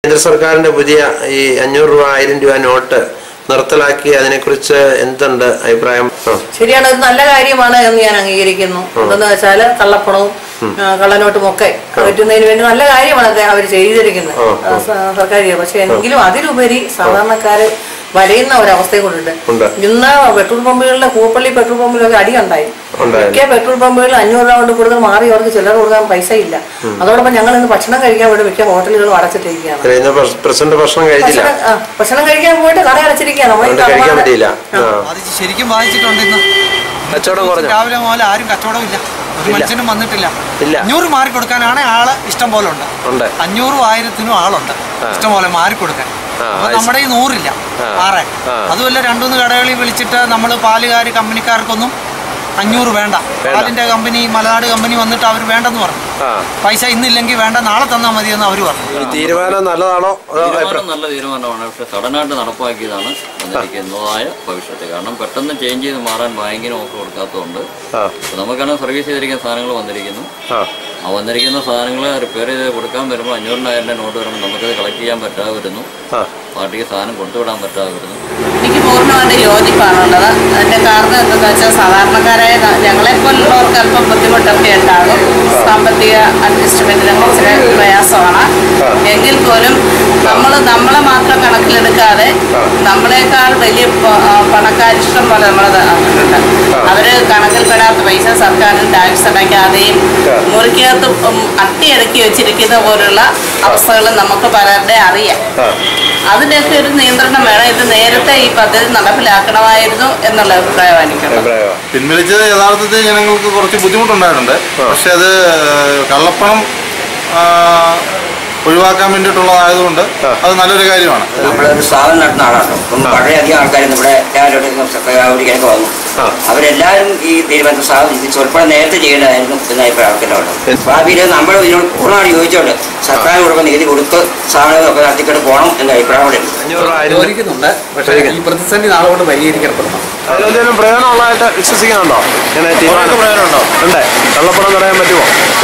കേന്ദ്ര സർക്കാരിന്റെ പുതിയ ഈ അഞ്ഞൂറ് രൂപ ആയിരം രൂപ നോട്ട് നിർത്തലാക്കി അതിനെക്കുറിച്ച് എന്തുണ്ട് അഭിപ്രായം ആ, ശരിയാണ് അത് നല്ല കാര്യമാണ് എന്ന് ഞാൻ അംഗീകരിക്കുന്നു എന്തെന്ന് വെച്ചാൽ കള്ളപ്പണവും ആ, കള്ളനോട്ടും ഒക്കെ പറ്റുന്നതിന് വേണ്ടി നല്ല കാര്യമാണ് അത് അവർ ചെയ്തിരിക്കുന്നത് ആ, സ- സർക്കാർ ചെയ്തത്. പക്ഷെ എങ്കിലും അതിലുപരി സാധാരണക്കാര് വലയുന്ന ഒരവസ്ഥയും കൊണ്ടുണ്ട് ഉണ്ട്. ഇന്ന് പെട്രോൾ പമ്പുകളിലെ കൂപ്പള്ളി പെട്രോൾ പമ്പിലൊക്കെ അടി ഉണ്ടായി ഉണ്ടായിരുന്നു. മിക്ക പെട്രോൾ പമ്പുകളിൽ അഞ്ഞൂറ് രൂപ കൊണ്ട് കൂടുതൽ മാറി അവർക്ക് ചില്ലറ കൊടുക്കാൻ പൈസ ഇല്ല അതോടൊപ്പം ഞങ്ങൾ ഇന്ന് ഭക്ഷണം കഴിക്കാൻ വേണ്ടി മിക്ക ഹോട്ടലുകളും അടച്ചിട്ടിരിക്കുകയാണ് അല്ല, ഇന്ന് പ്രസ- പ്രസിഡന്റ് ഭക്ഷണം കഴിച്ചില്ല ഭക്ഷണം ആ, ഭക്ഷണം കഴിക്കാൻ പോയിട്ട് കട അടച്ചിരിക്കുകയാണ് നമ്മൾ ഈ അതുകൊണ്ട് കഴിക്കാൻ തമിഴ്നാട്- പറ്റിയില്ല ആ. ബാധിച്ച് ശരിക്കും ബാധിച്ചിട്ടുണ്ട് ഇന്ന് കച്ചവടം കുറഞ്ഞു രാവിലെ മുതൽ ആരും കച്ചവടമില്ല ഒരു മനുഷ്യനും വന്നിട്ടില്ല ഇല്ല. അഞ്ഞൂറ് മാറി കൊടുക്കാനാണ് ആള് ഇഷ്ടം പോലെ ഉണ്ട് ഉണ്ട് അഞ്ഞൂറും ആയിരത്തിനും ആളുണ്ട് ഇഷ്ടം പോലെ മാറി കൊടുക്കാൻ ആ, അപ്പൊ അത് നമ്മുടെ ഈ നൂറില്ല ആ. മാറാൻ ആ. അതുമല്ല രണ്ടുമൂന്ന് കടകളിൽ വിളിച്ചിട്ട് നമ്മൾ പാലുകാർ കമ്പനിക്കാർക്കൊന്നും അഞ്ഞൂറ് വേണ്ട പാലിന്റെ കമ്പനി മലനാട് കമ്പനി വന്നിട്ട് അവർ വേണ്ടെന്ന് പറഞ്ഞു ആ പൈസ ഇന്നില്ലെങ്കിൽ വേണ്ട നാളെ തന്നാൽ മതിയെന്ന് അവർ പറഞ്ഞു ഈ തീരുമാനം നല്ലതാണോ അതോ അഭിപ്രായം തീരുമാനം നല്ല തീരുമാനമാണ് പക്ഷെ സഡനായിട്ട് നടപ്പാക്കിയതാണ് വന്നിരിക്കുന്നതായ ഭവിഷ്യത്ത് കാരണം പെട്ടെന്ന് ചേഞ്ച് ചെയ്ത് മാറാൻ ബാങ്കിന് ഓഫർ കൊടുക്കാത്തതുകൊണ്ട് ആ ഇപ്പൊ നമുക്കാണ് സർവീസ് ചെയ്തിരിക്കുന്ന സാധനങ്ങൾ വന്നിരിക്കുന്നു ആ ആ വന്നിരിക്കുന്ന സാധനങ്ങൾ റിപ്പയർ ചെയ്ത് കൊടുക്കാൻ വരുമ്പോൾ അഞ്ഞൂറിനായിരം രൂപ നോട്ട് വരുമ്പോൾ നമുക്കത് കളക്ട് ചെയ്യാൻ പറ്റാതെ വരുന്നു ആ പാർട്ടിക്ക് സാധനം കൊടുത്തുവിടാൻ പറ്റാതെ വരുന്നു എനിക്ക് പൂർണ്ണമായിട്ട് യോജിപ്പാണുള്ളത് അതിന്റെ കാരണം എന്താണെന്ന് വെച്ചാൽ സാധാരണക്കാരായ ന- ഞങ്ങളെപ്പോലുള്ളവർക്ക് അല്പം ബുദ്ധിമുട്ടൊക്കെ ഉണ്ടാകും സാമ്പത്തിക അഡ്ജസ്റ്റ്മെന്റിന് ഇച്ചിരി പ്രയാസമാണ് എങ്കിൽ പോലും നമ്മൾ നമ്മളെ മാത്രം കണക്കിലെടുക്കാതെ നമ്മളെക്കാൾ വലിയ പ- ആ, പണക്കാരിഷ്ടം പോലെ നമ്മളെ നാട്ടിലുണ്ട് അവര് കണക്കിൽപ്പെടാത്ത പൈസ സർക്കാരിന് ടാക്സ് അടയ്ക്കാതെയും മുറിക്കകത്ത് ഉം അട്ടിയിറക്കി വെച്ചിരിക്കുന്ന പോലുള്ള അവസ്ഥകൾ നമുക്ക് പലരുടെ അറിയാം അതിനൊക്കെ ഒരു നിയന്ത്രണം വേണം ഇത് നേരത്തെ ഈ പദ്ധതി നടപ്പിലാക്കണമായിരുന്നു എന്നുള്ള അഭിപ്രായമാണ് എനിക്കുള്ളത് അഭിപ്രായമാണ് പിൻവലിച്ചത് യഥാർത്ഥത്തിൽ ജനങ്ങൾക്ക് കുറച്ച് ബുദ്ധിമുട്ടുണ്ടായിട്ടുണ്ട് പക്ഷെ അത് കള്ളപ്പണം ആ, ഒഴിവാക്കാൻ വേണ്ടിയിട്ടുള്ളതായതുകൊണ്ട് അത് നല്ലൊരു കാര്യമാണ് നമ്മളൊരു സ്ഥാപനം നടത്തുന്ന ആളാണ് അപ്പം വളരെയധികം ആൾക്കാർ ഇവിടെ രാവിലെ ഓടിക്കാനൊക്കെ വന്നു ആ. അവരെല്ലാവരും ഈ തീരുമാനത്തെ സ്ഥാപനം സ്വല്പം നേരത്തെ ചെയ്യേണ്ടതായിരുന്നു എന്ന അഭിപ്രായം ആൾക്കാരുണ്ട് ഭാവിയിൽ നമ്മൾ ഇതിനോട് പൂർണ്ണമായിട്ട് യോജിച്ചുകൊണ്ട് സർക്കാർ കൊടുക്കുന്ന നികുതി കൊടുത്ത് സ്ഥാപനങ്ങളൊക്കെ നടത്തിക്കൊണ്ട് പോകണം എന്ന അഭിപ്രായം കൂടെ ഉണ്ട് അഞ്ഞൂറ് രൂപ ആയിരം രൂപ. യോജിക്കുന്നുണ്ട് പക്ഷേ ഈ പ്രതിസന്ധി നാളെ കൊണ്ട് പരിഹരിക്കപ്പെടണം അതിലെന്തെങ്കിലും പ്രയോജനമുള്ളതായിട്ട് വിശ്വസിക്കുന്നുണ്ടോ ഇങ്ങനെ തീരുമാനം പ്രയോജനമുണ്ടോ? ഉണ്ട് കള്ളപ്പണം തടയാൻ പറ്റുമോ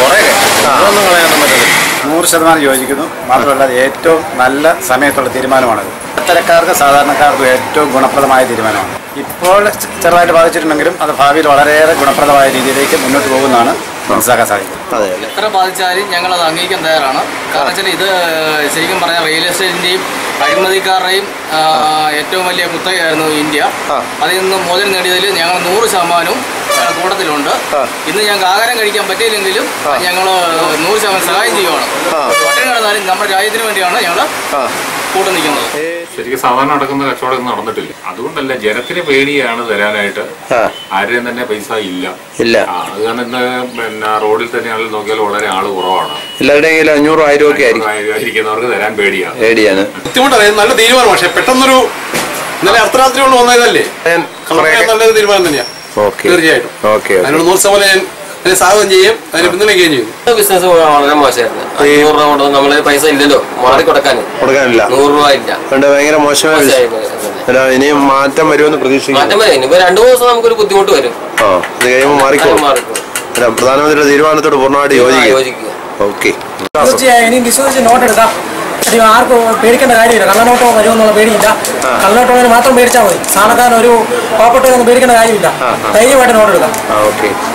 അതൊന്നും കളയാനൊന്നും പറ്റില്ല നൂറ് ശതമാനം യോജിക്കുന്നു മാത്രമല്ല അത് ഏറ്റവും നല്ല സമയത്തുള്ള തീരുമാനമാണത് ഇത്തരക്കാർക്ക് സാധാരണക്കാർക്കും ഏറ്റവും ഗുണപ്രദമായ തീരുമാനമാണ് ഇപ്പോൾ ചെറുതായിട്ട് ബാധിച്ചിട്ടുണ്ടെങ്കിലും അത് ഭാവിയിൽ വളരെയേറെ ഗുണപ്രദമായ രീതിയിലേക്ക് മുന്നോട്ട് പോകുന്നതാണ് മനസ്സിലാക്കാൻ സാധിക്കും അതെ എത്ര ബാധിച്ചാലും ഞങ്ങൾ അത് അംഗീകരിക്കാൻ തയ്യാറാണ് കാരണം വെച്ചാൽ ഇത് ശരിക്കും പറഞ്ഞാൽ റിയൽ എസ്റ്റേറ്റിന്റെയും അഴിമതിക്കാരുടെയും ആ, ഏറ്റവും വലിയ കുത്തകയായിരുന്നു ഇന്ത്യ അതിൽ നിന്ന് മോചനം നേടിയതിൽ ഞങ്ങൾ നൂറ് ശതമാനവും ആ, കൂട്ടത്തിലുണ്ട് ഇന്ന് ഞങ്ങൾക്ക് ആഹാരം കഴിക്കാൻ പറ്റിയില്ലെങ്കിലും ഞങ്ങൾ നൂറ് ശതമാനം സഹായം ചെയ്യുവാണ് പട്ടിണി കിടന്നാലും നമ്മുടെ രാജ്യത്തിന് വേണ്ടിയാണ് ഞങ്ങൾ കൂട്ടു നിൽക്കുന്നത് ശരിക്കും സാധാരണ നടക്കുന്ന കച്ചവടം നടന്നിട്ടില്ല അതുകൊണ്ടല്ല ജനത്തിന് പേടിയാണ് തരാനായിട്ട് ആ ആരുടെയും തന്നെ പൈസ ഇല്ല ഇല്ല ആ, അത് കാരണം ഇന്ന് പിന്നെ റോഡിൽ തന്നെയാണെങ്കിലും നോക്കിയാൽ വളരെ ആള് കുറവാണ് എല്ലാവരുടെയും കയ്യിൽ അഞ്ഞൂറ് ആയിരം ഒക്കെ ആയിരിക്കും ഇരിക്കുന്നവർക്ക് തരാൻ പേടിയാണ് പേടിയാണ് ബുദ്ധിമുട്ടറിയാം നല്ല തീരുമാനം പക്ഷെ പെട്ടെന്നൊരു ഇന്നലെ അർദ്ധരാത്രി കൊണ്ട് വന്നതല്ലേ ഞാൻ കള്ളപ്പണം നല്ലൊരു തീരുമാനം തന്നെയാണ് ഓക്കെ തീർച്ചയായിട്ടും ഓക്കെ അതിനോട് നൂറ് ശതമാനം ഞാൻ അതിനെ സ്വാഗതം ചെയ്യും അതിനെ പിന്തുണയ്ക്കുകയും ചെയ്യും ബിസിനസ് വളരെ മോശമായിരുന്നു അഞ്ഞൂറ് രൂപ കൊണ്ട് നമ്മള് പൈസ ഇല്ലല്ലോ മാറി കൊടുക്കാൻ കൊടുക്കാനില്ല നൂറ് രൂപ ഇല്ല അതുകൊണ്ട് ഭയങ്കര മോശമായ മോശമായി വിഷയം. പോയി. അല്ല, ഇനിയും മാറ്റം വരുമെന്ന് പ്രതീക്ഷിക്കുന്നു മാറ്റം വരെ ഇനിയിപ്പോ രണ്ടു ദിവസം നമുക്കൊരു ബുദ്ധിമുട്ട് വരും ആ ഇത് കഴിയുമ്പോൾ മാറിക്കോളും മാറിക്കോളും. അല്ല പ്രധാനമന്ത്രിയുടെ തീരുമാനത്തോട് പൂർണ്ണമായിട്ട് യോജിക്കും യോജിക്കുക ഓക്കെ തീർച്ചയായും ഇനി വിശ്വസിച്ച് നോട്ട് എടുക്കാം അധികം ആർക്കും പേടിക്കേണ്ട കാര്യമില്ല കള്ളനോട്ടോ വരുമെന്നുള്ള പേടിയില്ല കള്ളനോട്ടോ മാത്രം പേടിച്ചാൽ മതി സാധാരണ ഒരു പാവപ്പെട്ടവരൊന്നും പേടിക്കേണ്ട കാര്യമില്ല ധൈര്യമായിട്ട് നോട്ട് എടുക്കാം ഓക്കെ